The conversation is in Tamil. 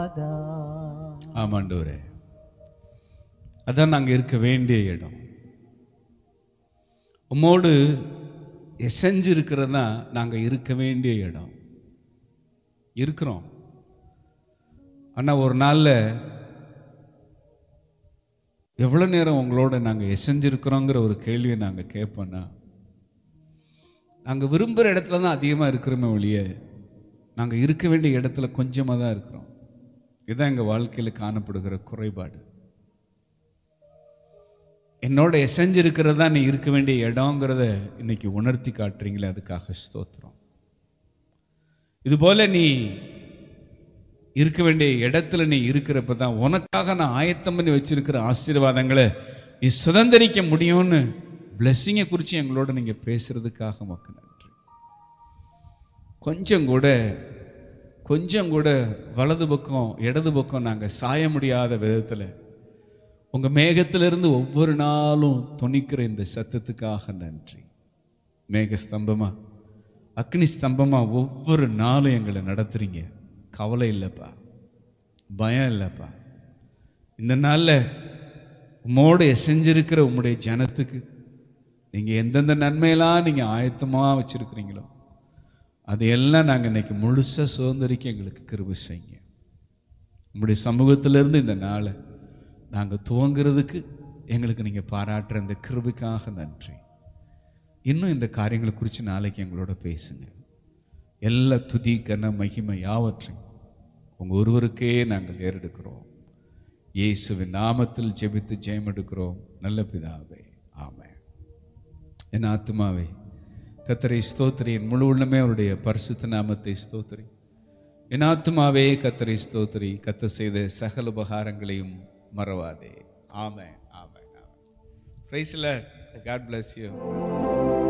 நாதா ஆமாண்டவரே அதான் நாங்க இருக்க வேண்டிய இடம் உம்மோடு எசைஞ்சு இருக்கிறது தான் நாங்க இருக்க வேண்டிய இடம் இருக்கிறோம் ஆனா ஒரு நாள்ல எவ்வளவு நேரம் உங்களோட நாங்க எசைஞ்சிருக்கிறோங்கிற ஒரு கேள்வியை நாங்க கேட்போம்னா நாங்க விரும்புகிற இடத்துல தான் அதிகமா இருக்கிறோமே ஒழிய நாங்க இருக்க வேண்டிய இடத்துல கொஞ்சமா தான் இருக்கிறோம் இதுதான் எங்க வாழ்க்கையில காணப்படுகிற குறைபாடு என்னோட எசைஞ்சிருக்கிறது தான் நீ இருக்க வேண்டிய இடங்கிறத இன்னைக்கு உணர்த்தி காட்டுறீங்களே அதுக்காக ஸ்தோத்திரம் இதுபோல நீ இருக்க வேண்டிய இடத்துல நீ இருக்கிறப்ப தான் உனக்காக நான் ஆயத்தம் பண்ணி வச்சிருக்கிற ஆசீர்வாதங்களை நீ சுதந்திரிக்க முடியும்னு பிளெஸ்ஸிங்கை குறித்து எங்களோட நீங்க பேசுறதுக்காக மக்கு நன்றி கொஞ்சம் கூட கொஞ்சம் கூட வலது பக்கம் இடது பக்கம் நாங்கள் சாய முடியாத விதத்தில் உங்க மேகத்திலிருந்து ஒவ்வொரு நாளும் துணிக்கிற இந்த சத்தத்துக்காக நன்றி மேக ஸ்தம்பமா அக்னி ஸ்தம்பமா ஒவ்வொரு நாளும் எங்களை நடத்துறீங்க கவலை இல்லைப்பா பயம் இல்லைப்பா இந்த நாளில் உம்மோடு செஞ்சிருக்கிற உம்முடைய ஜனத்துக்கு நீங்கள் எந்தெந்த நன்மையெல்லாம் நீங்கள் ஆயத்தமாக வச்சுருக்கிறீங்களோ அதையெல்லாம் நாங்கள் இன்னைக்கு முழுசாக சுதந்திரிக்க எங்களுக்கு கிருபை செய்யுங்க உங்களுடைய சமூகத்திலிருந்து இந்த நாளை நாங்கள் துவங்குறதுக்கு எங்களுக்கு நீங்கள் பாராட்டுற இந்த கிருபைக்காக நன்றி இன்னும் இந்த காரியங்களை குறித்து நாளைக்கு எங்களோட பேசுங்க எல்லா துதி கன மகிமை யாவற்றையும் உங்கள் ஒருவருக்கே நாங்கள் ஏறெடுக்கிறோம் இயேசுவின் நாமத்தில் ஜெபித்து ஜெயம் எடுக்கிறோம் நல்ல பிதாவே ஆமென் என் ஆத்மாவே கத்தரை ஸ்தோத்திரி என் முழு உள்ளமே அவருடைய பரிசுத்த நாமத்தை ஸ்தோத்திரி என் ஆத்மாவே கத்தரை ஸ்தோத்திரி கத்த செய்த சகல உபகாரங்களையும் மறவாதே ஆமென் ஆமென் ஆமென் பிரைஸ்ல காட் bless you